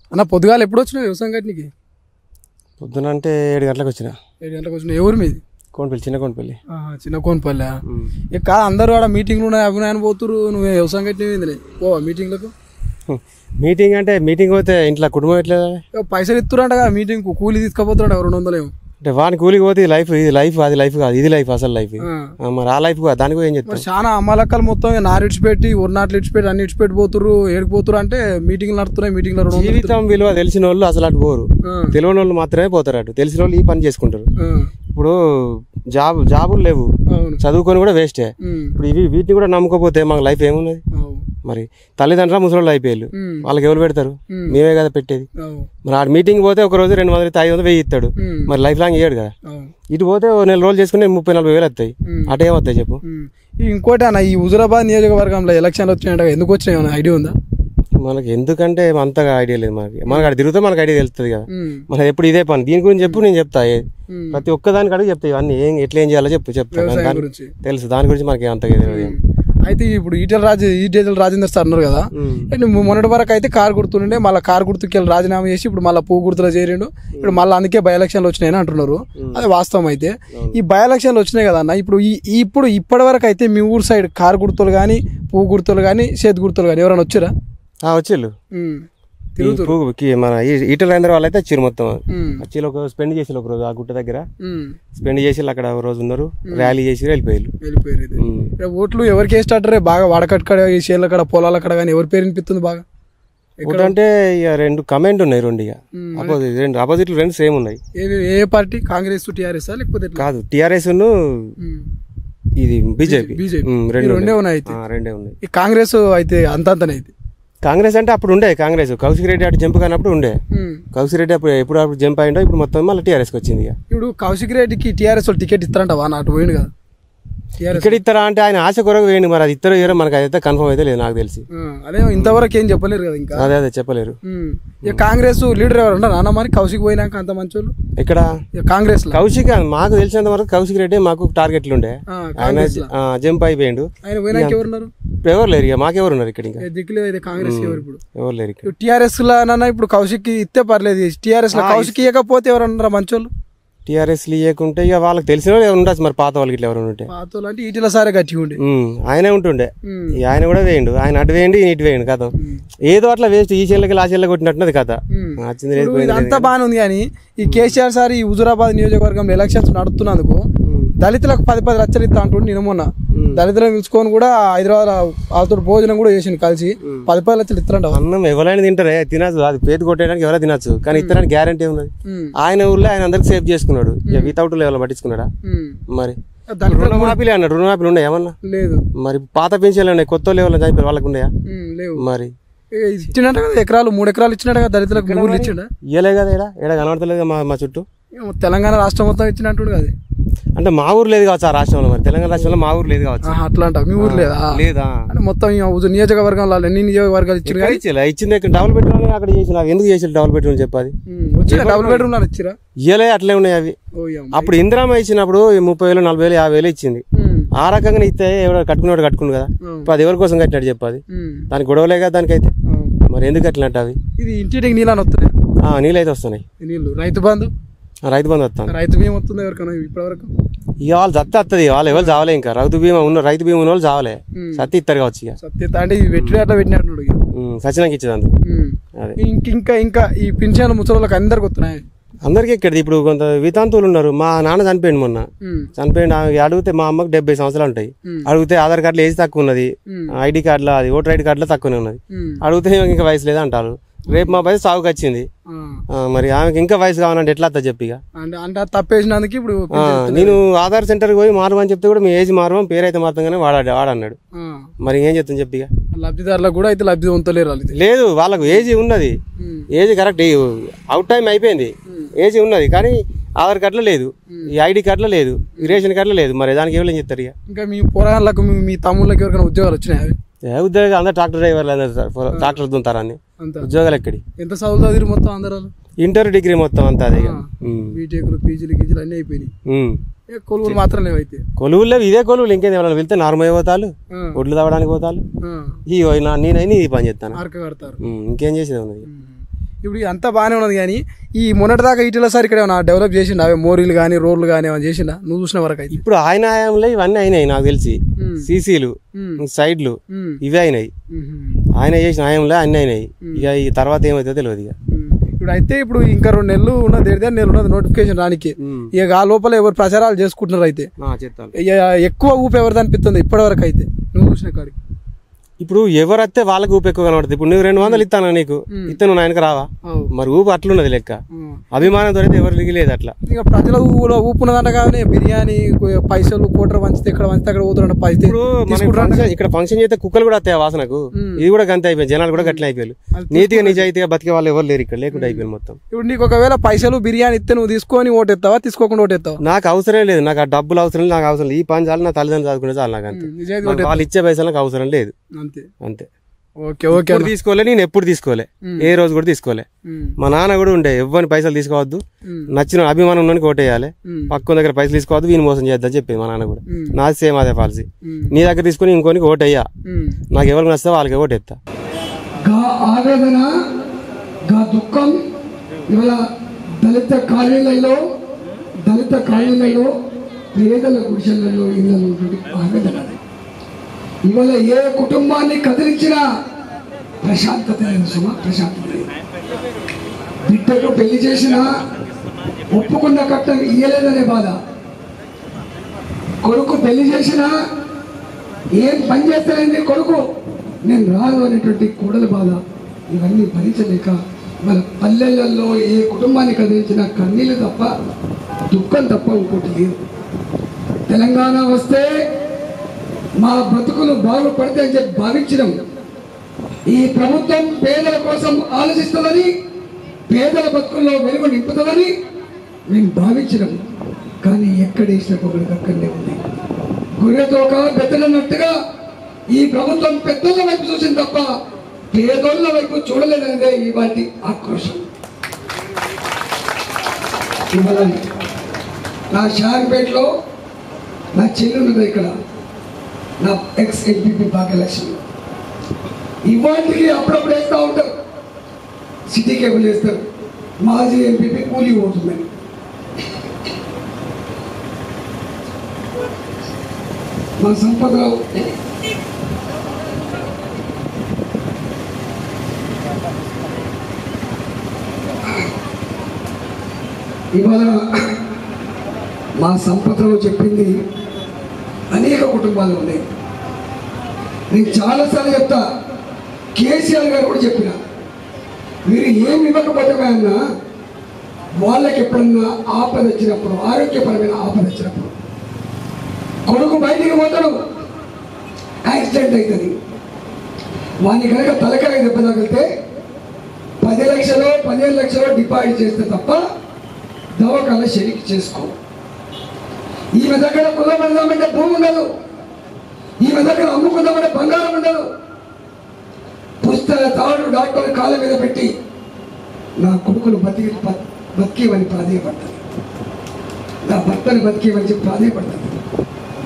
అన్న పొద్దుగాల ఎప్పుడు వచ్చినావు వ్యవసాయం కట్టినకి పొద్దున అంటే ఏడు గంటలకు వచ్చిన ఏడు గంటలకు వచ్చినావు ఎవరు మీది కోనపల్లి చిన్న కోనపల్లి ఆహా, చిన్న కోనపల్లె ఇక కాదు అందరూ ఆడ మీటింగ్లు ఉన్నాయి అవి ఉన్నాయని పోతురు నువ్వు వ్యవసాయం కట్టినవి పోవా మీటింగ్లకు మీటింగ్ అంటే మీటింగ్ పోతే ఇంట్లో కుటుంబం ఎట్లా ఇక పైసలు ఇస్తురంట కదా మీటింగ్ కూలీ తీసుకుపోతున్నాడు రెండు వందలు ఏమో అంటే వాని కూలికి పోతే ఇది లైఫ్ ఇది లైఫ్ అది లైఫ్ కాదు ఇది లైఫ్ అసలు లైఫ్ ఆ. మరి ఆ లైఫ్ కాదు దానికి పోయి ఏం మరి చెప్తాం చాలా అమ్మలక్కలు మొత్తం ఇక నారు ఇడిచిపెట్టి ఒక నాట్లు ఇడిచిపెట్టి అన్ని ఇడిచిపెట్టి పోతురు ఏడిపోతురు అంటే మీటింగ్లు నడుతున్నాయి మీటింగ్లు రెండు వందలు జీవితం విలువ తెలిసిన వాళ్ళు అసలు అటు పోరు ఆ. తెలియని వాళ్ళు మాత్రమే పోతారు అటు తెలిసిన వాళ్ళు ఈ పని చేసుకుంటారు ఆ, ఇప్పుడు జాబ్ జాబులు లేవు అవును చదువుకొని కూడా వేస్టే ఉమ్, ఇప్పుడు ఇవి వీటిని కూడా నమ్ముకోపోతే మాకు లైఫ్ ఏమున్నది అవు, మరి తల్లిదండ్రులు ముసలి అయిపోయారు ఉమ్, వాళ్ళకి ఎవరు పెడతారు ఉమ్, మేమే కదా పెట్టేది అవు, మరి ఆ మీటింగ్ పోతే ఒక రోజు రెండు వందలు ఐదు వందలు వెయ్యి ఇస్తాడు ఉమ్, మరి లైఫ్ లాంగ్ ఇయ్యాడు కదా అవు, ఇటు పోతే ఓ నెల రోజులు చేసుకుని ముప్పై నలభై వేలు వస్తాయి ఉమ్, అటు ఏమవుతాయి చెప్పు ఉమ్. ఈ ఇంకోటి అన్న ఈ హుజురాబాద్ నియోజకవర్గంలో ఎలక్షన్లు వచ్చినాయంట ఎందుకు వచ్చినాయి ఏమైనా ఐడియా ఉందా మనకి ఎందుకంటే అంతగా ఐడియా లేదు మనకి మనకి అక్కడ తిరిగితే మనకి ఐడియా తెలుస్తుంది కదా ఉమ్, మన ఎప్పుడు ఇదే పని దీని గురించి చెప్పు నేను చెప్తా ఏ- ఉమ్, ప్రతి ఒక్కదానికి అడిగి చెప్తా ఇవన్నీ ఏం ఎట్లా ఏం చేయాలో చెప్పు చెప్తా వ్యవసాయం దాని- గురించి తెలుసు దాని గురించి మనకి అంతగా తెలియదు ఏం. అయితే ఇప్పుడు ఈటెల రాజు ఈటెల రాజేందర్ సార్ అన్నారు కదా ఉమ్. అంటే మొన్నటి వరకు అయితే కారు గుర్తుండే మళ్ళీ కారు గుర్తుకి వెళ్ళి రాజీనామా చేసి ఇప్పుడు మళ్ళీ పువ్వు గుర్తులో చేరిండు ఇప్పుడు మళ్ళీ అందుకే బై ఎలక్షన్లు వచ్చినాయని అంటున్నారు అది వాస్తవం అయితే ఈ బై ఎలక్షన్లు వచ్చినాయి కదా అన్న ఇప్పుడు ఈ ఈ- ఇప్పుడు ఇప్పటి వరకు అయితే మీ ఊరు సైడ్ కారు గుర్తులు కానీ పువ్వు గుర్తులు కానీ చేతి గుర్తులు కానీ ఎవరైనా వచ్చారా ఆ, వచ్చిళ్ళు ఉమ్. ఈ పువ్వు- కి- మన ఈ- ఈటల రాజేంద్ర వాళ్ళు అయితే వచ్చిర్రు మొత్తం ఉమ్. వచ్చి ఒక స్పెండ్ చేసి ఒక రోజు ఆ గుట్ట దగ్గర ఉమ్. స్పెండ్ చేసి అక్కడ ఒక రోజు ఉన్నారు ర్యాలీ చేసి వెళ్ళిపోయారు వెళ్ళిపోయారు ఇది ఉమ్. ఇక్కడ ఓట్లు ఎవరికి వేస్తారే బాగా వాడకక్కడ ఈ చేనుల కడ పొలాల కడ కానీ ఎవరి పేరు వినిపిస్తుంది బాగా ఒకటి అంటే ఇక రెండు కమెంట్ ఉన్నాయి రెండు ఇక ఉమ్. అపోజిట్ రెండు ఆపోజిట్లు రెండు సేమ్ ఉన్నాయి ఏ ఏ పార్టీ కాంగ్రెస్ టీఆర్ఎస్ లేకపోతే ఎట్లా? కాదు టిఆర్ఎస్ ఉమ్. ఇది బీజేపీ బీజేపీ ఉమ్, ఈ రెండు రెండే ఉన్నాయి. ఉన్నాయి అయితే ఆ, రెండే ఉన్నాయి ఈ కాంగ్రెస్ అయితే అంతంతనే అయితే కాంగ్రెస్ అంటే అప్పుడు ఉండే కాంగ్రెస్ కౌశిక్ రెడ్డి అటు జంప్ కానప్పుడు ఉండే ఉమ్. కౌశిక్ రెడ్డి అప్పుడు ఎప్పుడు అప్పుడు జంప్ అయిండో ఇప్పుడు మొత్తం మళ్ళీ టీఆర్ఎస్కి వచ్చింది ఇక ఇప్పుడు కౌశిక్ రెడ్డికి టీఆర్ఎస్ వాళ్ళు టికెట్ ఇస్తారంట అటు పోయిండు కదా టీఆర్ఎస్ ఇక్కడ ఇస్తారా అంటే ఆయన ఆశ కొరకు వేయండి మరి అది ఇద్దరు ఇయ్యరో మనకు అయితే కన్ఫర్మ్ అయితే లేదు నాకు తెలిసి అదే ఇంతవరకు ఏం చెప్పలేరు కదా ఇంకా అదే అదే చెప్పలేరు ఉమ్. ఇక కాంగ్రెస్ లీడర్ ఎవరు ఉంటారు నాన్న మరి కౌశిక్ పోయినాక అంత మంచోళ్ళు ఇక్కడ ఇక కాంగ్రెస్ లో కౌశిక్ మాకు తెలిసినంత వరకు కౌశిక్ రెడ్డి మాకు టార్గెట్లు ఉండే ఆ, ఆయన కాంగ్రెస్ లో ఆ, జంప్ అయిపోయిండు ఆయన పోయినాక ఎవరున్నారు ఇప్పుడు ఎవరు లేరు ఇక మాకెవరు ఉన్నారు ఇక్కడ ఇంకా ఇక దిక్కులేదు అయితే కాంగ్రెస్ ఎవరు ఇప్పుడు ఎవరు లేరు ఇక్కడ టీఆర్ఎస్ లో నాన్న ఇప్పుడు కౌశిక్ ఇస్తే పర్లేదు టీఆర్ఎస్ లో కౌశిక్ ఇవ్వకపోతే ఎవరు ఉన్నారా మంచోళ్ళు టీఆర్ఎస్ లేకుంటే ఇక వాళ్ళకి తెలిసిన వాళ్ళు ఎవరు ఉండొచ్చు మరి పాత వాళ్ళకి ఇట్లా ఎవరు ఉంటే పాతోళ్ళు అంటే ఈటిల సారే గట్టిగా ఉండే ఉమ్, ఆయనే ఉంటుండే ఉమ్. ఇక ఆయన కూడా వేయండు ఆయన అటు వేయండి ఈయన ఇటు వేయండు కథ ఏదో అట్లా వేస్ట్ ఈ చెల్లెకి ఆ చెల్లెకి కొట్టినట్టున్నది కథ ఉమ్. వచ్చింది లేదు ఇప్పుడు పోయింది లేదు. ఇదంతా బాగానే ఉంది కానీ ఈ కేసీఆర్ సార్ ఈ హుజురాబాద్ నియోజకవర్గంలో ఎలక్షన్స్ నడుస్తున్నందుకు దళితులకు పది పది లక్షలు ఇస్తా అంటుండే నేను మొన్న దళితులను పిలుచుకొని కూడా హైదరాబాద్ వాళ్ళతో భోజనం కూడా చేసిండు కలిసి పది పది లక్షలు ఇస్తారంట అన్నం ఎవరైనా తింటారే తినచ్చు అది పేరు కొట్టేయడానికి ఎవరైనా తినచ్చు కానీ ఇతరానికి గ్యారంటీ ఉన్నది ఆయన ఊర్లో ఆయన అందరికి సేవ్ చేసుకున్నాడు ఇక వితౌట్ లెవెల్ పట్టించుకున్నాడా మరి దళిత రుణమాఫీలే అన్నాడు రుణమాఫీలు ఉన్నాయి ఏమన్నా లేదు మరి పాత పెన్షన్లు ఉన్నాయి కొత్త లెవెల్ చనిపోయారు వాళ్ళకు ఉన్నాయా ఉమ్, లేవు మరి ఇక ఇచ్చినట్ట కదా ఎకరాలు మూడు ఎకరాలు ఇచ్చినట్టు కదా దళితులకు ఊర్లు ఇచ్చిండ ఇయ్యలే కదా ఇక్కడ ఇక్కడ కనబడతలేదు మా మా చుట్టూ తెలంగాణ రాష్ట్రం మొత్తం ఇచ్చినట్టు కదా అంటే మా ఊరు లేదు కావచ్చు ఆ రాష్ట్రంలో మరి తెలంగాణ రాష్ట్రంలో మా ఊరు లేదు కావచ్చు ఆహా, అట్లా అంట మీ ఊరు లేదా లేదా అంటే మొత్తం ఈ హుజూర్ నియోజకవర్గంలో ఎన్ని నియోజకవర్గాలు ఇచ్చారు ఇక్కడ ఇచ్చేలా ఇచ్చింది ఇక్కడ డబుల్ బెడ్రూమ్ అక్కడ చేసిన ఎందుకు చేసి డబుల్ బెడ్రూమ్ చెప్పాలి వచ్చిన డబుల్ బెడ్రూమ్ లో ఇచ్చిరా ఇయ్యలే అట్లే ఉన్నాయి అవి ఓ యమ్మ. అప్పుడు ఇందిరామ ఇచ్చినప్పుడు ఈ ముప్పై వేలు నలభై వేలు యాభై వేలు ఇచ్చింది ఉమ్, ఆ రకంగా ఇస్తే ఎవడో కట్టుకునేవాడు కట్టుకుండు కదా ఉమ్, ఇప్పుడు అది ఎవరి కోసం కట్టినాడు చెప్పాలి ఉమ్, దానికి గొడవలే కదా దానికైతే ఉమ్. మరి ఎందుకు కట్టినట్టు అవి ఇది ఇంటింటికి నీళ్ళని వస్తున్నాయి ఆ, నీళ్ళు అయితే వస్తున్నాయి ఈ నీళ్ళు రైతు బంధు ఆ, రైతు బంధు వస్తాను రైతు బియ్యం వస్తుంది ఎవరికైనా ఇప్పటివరకు ఇక వాళ్ళు సత్తి వస్తుంది వాళ్ళు ఎవరు చావలే ఇంకా రైతు బీమా ఉన్న రైతు బీమా ఉన్న వాళ్ళు చావలే ఉమ్. సత్తి ఇస్తారు కావచ్చు ఇక సత్యత అంటే ఇది వెట్టి అట్లా పెట్టినట్టున్నాడు ఇక. ఉమ్, సచినానికి ఇచ్చేదందుకు ఉమ్. అదే ఇంక- ఇంకా ఇంకా ఈ పింఛన్ ముసలోళ్ళకి అందరికి వస్తున్నాయి అందరికీ ఇక్కడ ఇప్పుడు కొంత వితాంతువులు ఉన్నారు మా నాన్న చనిపోయింది మొన్న ఉమ్, చనిపోయింది ఆమె అడిగితే మా అమ్మకి డెబ్బై సంవత్సరాలు ఉంటాయి ఉమ్. అడిగితే ఆధార్ కార్డులో ఏజ్ తక్కువ ఉన్నది ఉమ్. ఐడి కార్డులో అది ఓటర్ ఐడి కార్డులో తక్కువనే ఉన్నది ఉమ్, అడిగితే ఈమెకి ఇంకా వయసు లేదు అంటారు రేపు మా వయసు సాగుకి వచ్చింది ఆ. ఆ, మరి ఆమెకి ఇంకా వయసు కావాలంటే ఎట్లా వస్తా చెప్పి ఇక అంటే అంటే అది తప్పేసినందుకు ఇప్పుడు ఆ, నేను ఆధార్ సెంటర్కి పోయి మారమని చెప్తే కూడా మీ ఏజ్ మారమని పేరు అయితే మాత్రం వాడాడు వాడన్నాడు ఆ, మరి ఏం చెప్తాను చెప్పి ఇక లబ్ధిదారులకు కూడా అయితే లబ్ధి పొందలేరు వాళ్ళు ఇది. లేదు వాళ్ళకు ఏజ్ ఉన్నది um, age correct out time అయిపోయింది ఏజ్ ఉన్నది కానీ ఆధార్ కార్డులో లేదు ఈ ఐడి కార్డులో లేదు ఈ రేషన్ కార్డులో లేదు మరి దానికి ఎవరు ఏం చెప్తారు ఇక ఇంకా మీ పోరాళ్ళకు మీ- మీ తమ్ముళ్ళకి ఎవరికైనా ఉద్యోగాలు వచ్చినాయి అవి ఏ ఉద్యోగాలు అందరు ట్రాక్టర్ డ్రైవర్లు అందరు ట్రాక్టర్ దుంతారని అంత ఉద్యోగాలు ఎక్కడి ఎంత చదువు చదివి మొత్తం అందరూ వాళ్ళు? ఇంటర్ డిగ్రీ మొత్తం అంతా అదే ఇక. ఉమ్. బీటెక్లు పీజీలు గీజీలు అన్నీ అయిపోయినాయి ఉమ్. ఏ కొలువులు మాత్రం లేవు అయితే కొలువుల్లో ఇదే కొలువులు ఇంకేం ఎవరైనా వెళ్తే నార్మల్ పోతాలు ఆ, ఒడ్లు తవ్వడానికి పోతాలు ఆ, ఈ నా- నేనైనా ఈ పని చేస్తాను ఆర్క కడతారు ఉమ్, ఇంకేం చేసేది ఉన్నది ఉమ్. ఇప్పుడు అంతా బాగానే ఉన్నది కానీ ఈ మొన్నటిదాకా ఇటీలో సార్ ఇక్కడ ఏమైనా డెవలప్ చేసిండు అవే మోరీలు కానీ రోడ్లు కానీ ఏమైనా చేసిండా నువ్వు చూసిన వరకు అయితే ఇప్పుడు ఆయన హయాంలో ఇవన్నీ అయినాయి నాకు తెలిసి మ్మ్. సీసీలు మ్మ్. సైడ్లు మ్మ్. ఇవే అయినాయి మ్మ్. ఆయన చేసిన హయాంలో అన్నీ అయినాయి ఇక ఈ తర్వాత ఏమవుతుందో తెలియదు ఇక మ్మ్. ఇప్పుడు అయితే ఇప్పుడు ఇంకా రెండు నెలలు ఉన్నది దేడిదే నెలలు ఉన్నది నోటిఫికేషన్ రానికి మ్మ్. ఇక ఆ లోపల ఎవరు ప్రచారాలు చేసుకుంటున్నారు అయితే నా చెప్తాను ఇక ఎక్కువ ఊపు ఎవరిది అనిపిస్తుంది ఇప్పటి వరకు అయితే నువ్వు చూసిన కాడికి ఇప్పుడు ఎవరు వస్తే వాళ్ళకి ఊపు ఎక్కువ కనబడుతుంది ఇప్పుడు నువ్వు రెండు వందలు ఇస్తాను నీకు ఇస్తే నువ్వు ఆయనకు రావా అవు. మరి ఊపు అట్లున్నది లెక్క మ్మ్. అభిమానంతో అయితే ఎవరు దిగలేదు అట్లా ఇక ప్రజల ఊపులో ఊపున్నదంట కానీ బిర్యానీ కు- పైసలు కోటర్ వంచితే ఇక్కడ వంచితే అక్కడ పోతున్న పైసలు ఇప్పుడు మనకి ఫంక్షన్ ఇక్కడ ఫంక్షన్ చేస్తే కుక్కలు కూడా వస్తాయి ఆ వాసనకు ఇది కూడా గంత అయిపోయింది జనాలు కూడా గట్ల అయిపోయారు నీతిగా నిజాయితీగా బతికే వాళ్ళు ఎవరు లేరు ఇక్కడ లేకుండా అయిపోయింది మొత్తం ఇప్పుడు నీకు ఒకవేళ పైసలు బిర్యానీ ఇస్తే నువ్వు తీసుకొని ఓటెత్తావా తీసుకోకుండా ఓటెత్తావా నాకు అవసరం లేదు నాకు ఆ డబ్బులు అవసరం లేదు నాకు అవసరం లేదు ఈ పని చాలు నా తల్లిదండ్రులు చదువుకునే చాలు నాకు అంతే నిజాయితీ నాకు వాళ్ళు ఇచ్చే పైసలు నాకు అవసరం లేదు అంతే అంతే ఓకే ఓకే ఎప్పుడు తీసుకోలే నేను ఎప్పుడు తీసుకోలే ఏ రోజు కూడా తీసుకోలే మ్మ్. మా నాన్న కూడా ఉండే ఎవరిని పైసలు తీసుకోవద్దు మ్మ్. నచ్చిన అభిమానం ఉన్నోనికి ఓటేయాలి మ్మ్. పక్కన దగ్గర పైసలు తీసుకోవద్దు వీని మోసం చేద్దని చెప్పింది మా నాన్న కూడా మ్మ్. నాది సేమ్ అదే పాలసీ మ్మ్. నీ దగ్గర తీసుకుని ఇంకోనికి ఓటేయ్యా మ్మ్. నాకు ఎవరికి నచ్చితే వాళ్ళకి ఓటేస్తా గా ఆవేదన గా దుఃఖం ఇవాళ దళిత కాలనీలలో దళిత కాలనీలలో పేదల గుడిసెలలో ఇళ్ళలో ఉన్నటువంటి ఆవేదన అది. ఇవాళ ఏ కుటుంబాన్ని కదిలించినా ప్రశాంతత లేదు సుమ ప్రశాంతత లేదు బిడ్డకు పెళ్లి చేసినా ఒప్పుకున్న కట్టం ఇయ్యలేదనే బాధ కొడుకు పెళ్లి చేసినా ఏం పని చేస్తానండి కొడుకు నేను రాను అనేటువంటి కూడల బాధ ఇవన్నీ భరించలేక మన పల్లెలలో ఏ కుటుంబాన్ని కదిలించిన కన్నీళ్ళు తప్ప దుఃఖం తప్ప ఇంకోటి లేదు తెలంగాణ వస్తే మా బతుకులు బాగుపడితే అని చెప్పి భావించడం ఈ ప్రభుత్వం పేదల కోసం ఆలోచిస్తుందని పేదల బతుకుల్లో వెలుగు నింపుతుందని మేము భావించడం కానీ ఎక్కడ వేసిన పొగడు అక్కడనే ఉంది గొర్రెతోక పెద్దలన్నట్టుగా ఈ ప్రభుత్వం పెద్దల వైపు చూసింది తప్ప పేదోళ్ళ వైపు చూడలేదనేదే ఈ వాటి ఆక్రోశం ఇవాళ నా షార్పేటలో నా చెల్లి ఉన్నది ఇక్కడ నా ఎక్స్ ఎంపీపీ భాగ్యలక్ష్మి ఇవాటికి అప్పుడప్పుడు వేస్తూ ఉంటారు సిటీ కేబుల్ వేస్తారు మాజీ ఎంపీపీ కూలీ పోతుందని మా సంపదరావు ఇవాళ మా సంపదరావు చెప్పింది అనేక కుటుంబాలు ఉన్నాయి నేను చాలాసార్లు చెప్తా కేసీఆర్ గారు కూడా చెప్పిన మీరు ఏమి ఇవ్వకపోతే అన్నా వాళ్ళకి ఎప్పుడన్నా ఆపద వచ్చినప్పుడు ఆరోగ్యపరమైన ఆపద వచ్చినప్పుడు కొడుకు బయటికి పోతాడు యాక్సిడెంట్ అవుతుంది వాని కనుక తలకాయ దెబ్బ తగిలితే పది లక్షలు పదిహేను లక్షలు డిపాజిట్ చేస్తే తప్ప దవాఖాన షరీక్ చేసుకో ఈమె దగ్గర కులం పెడదామంటే భూమి ఉండదు ఈమె దగ్గర అమ్ముకుందామంటే బంగారం ఉండదు పుస్తక తాడు డాక్టర్ కాళ్ళ మీద పెట్టి నా కొడుకును బతికి బతికేవని ప్రాధేయపడుతుంది నా భర్తను బతికేవని చెప్పి ప్రాధేయపడుతుంది